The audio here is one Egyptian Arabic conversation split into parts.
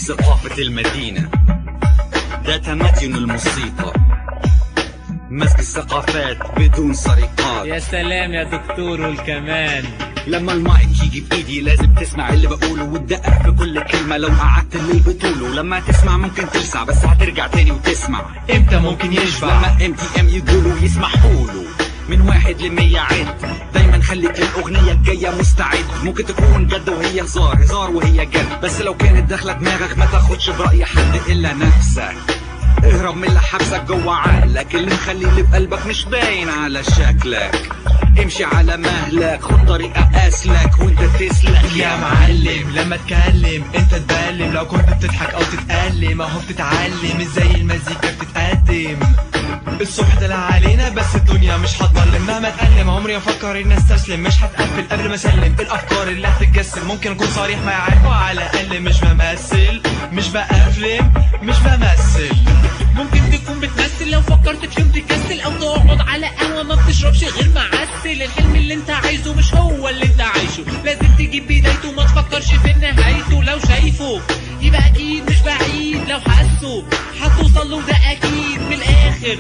ثقافة المدينة ده تمدن الموسيقى مسك الثقافات بدون سرقات يا سلام يا دكتور والكمان لما المايك يجي بايدي لازم تسمع اللي بقوله وتدقق في كل كلمة لو قعدت اللي بتقوله لما تسمع ممكن تلسع بس هترجع تاني وتسمع امتى ممكن يشبع لما ام تي ام يقولوا يسمحوا له من واحد لمية عد دايما خليك الأغنية الجاية مستعد ممكن تكون جد وهي هزار هزار وهي جد بس لو كانت داخلة دماغك ما تاخدش برأي حد إلا نفسك اهرب من اللي حبسك جوه عقلك اللي مخلي اللي بقلبك مش باين على شكلك امشي على مهلك خد طريقة أسلك وانت تسلك يا معلم لما اتكلم انت تبلم لو كنت بتضحك او تتألم اهو بتتعلم ازاي المزيكا بتتقدم الصبح طلع علينا بس الدنيا مش هتضلم مهما اتألم عمري ما افكر اني استسلم مش هتقفل قبل ما اسلم الافكار اللي هتتجسم ممكن اكون صريح معاك وعلى الاقل مش بمثل مش بأفلم مش بمثل ممكن تكون بتمثل لو فكرت في يوم تكسل او تقعد على قهوه ما بتشربش غير معسل الحلم اللي انت عايزه مش هو اللي انت عايشه لازم تجيب بدايته ما تفكرش في نهايته لو شايفه يبقى اكيد مش بعيد لو حاسه هتوصل له ده اكيد من الاخر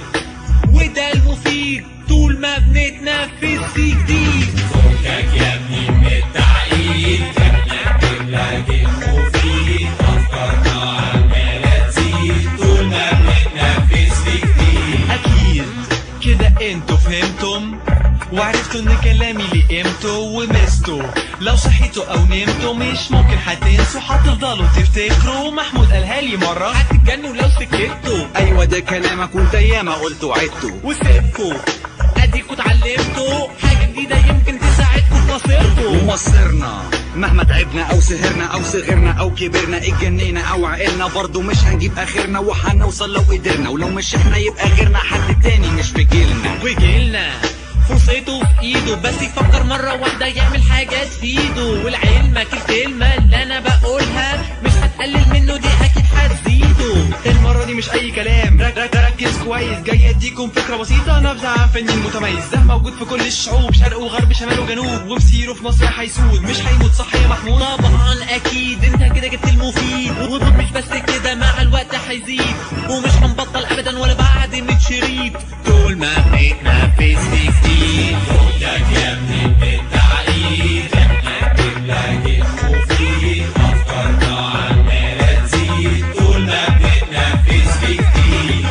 وده المفيد طول ما بنتنفس في جديد فكك يا ابني من التعقيد اكتب لك المفيد افكارنا عماله تزيد طول ما بنتنفس في جديد اكيد كده انتوا فهمتم وعرفتوا ان كلامي ليه قيمته ومسته لو صحيتوا او نمتوا مش ممكن هتنسوا هتفضلوا تفتكروا محمود قالها لي مره هتتجنوا لو سكتوا أيوة ده كلامك وانت ياما قلت وعدته وسيبكوا اديكوا اتعلمتوا حاجه جديده يمكن تساعدكوا في مصيركوا ومصيرنا مهما تعبنا او سهرنا او صغرنا او كبرنا اتجنينا او عقلنا برضو مش هنجيب اخرنا وهنوصل لو قدرنا ولو مش احنا يبقى غيرنا حد تاني مش في جيلنا وجيلنا فرصته في ايده بس يفكر مرة واحدة يعمل حاجة تفيده ولعلمك الكلمة اللي انا بقولها مش هتقلل منه دي اكيد هتزيده المرة دي مش أي كلام رك- رك- ركز كويس جاي أديكم فكرة بسيطة نبذة عن فني المتميز ده موجود في كل الشعوب شرق وغرب شمال وجنوب ومسيره في مصر هيسود مش هيموت صح يا محمود طبعا اكيد انت كده جبت المفيد ومش بس كده مع الوقت هيزيد ومش هنبطل ابدا ولا بعد من شريط طول ما بنتنفس في جديد خدك يا ابني بالتعقيد اكتب لك المفيد افكارنا عماله تزيد طول ما بنتنفس في جديد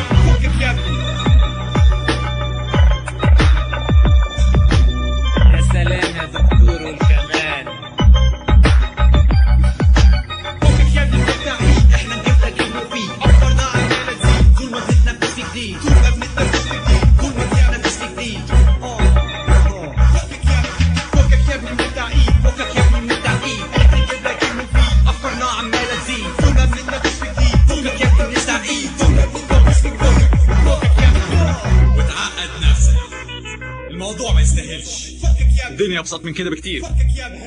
يا سلام يا دكتور والكمان فكك يا ابني من التعقيد احنا نجيب لك المفيد افكارنا عمالة تزيد طول ما بنتنفس في جديد طول ما بنتنفس في جديد طول ما بنتنفس في جديد اه اه فكك يا فكك يا ابني من التعقيد فكك يا ابني من التعقيد احنا نجيب لك المفيد افكارنا عمالة تزيد طول ما بنتنفس في جديد فكك يا ابني من التعقيد طول ما بنتنفس في جديد فكك يا ابني وتعقد نفسك الموضوع ما يستاهلش فكك يا ابني الدنيا ابسط من كده بكتير فكك يا ابني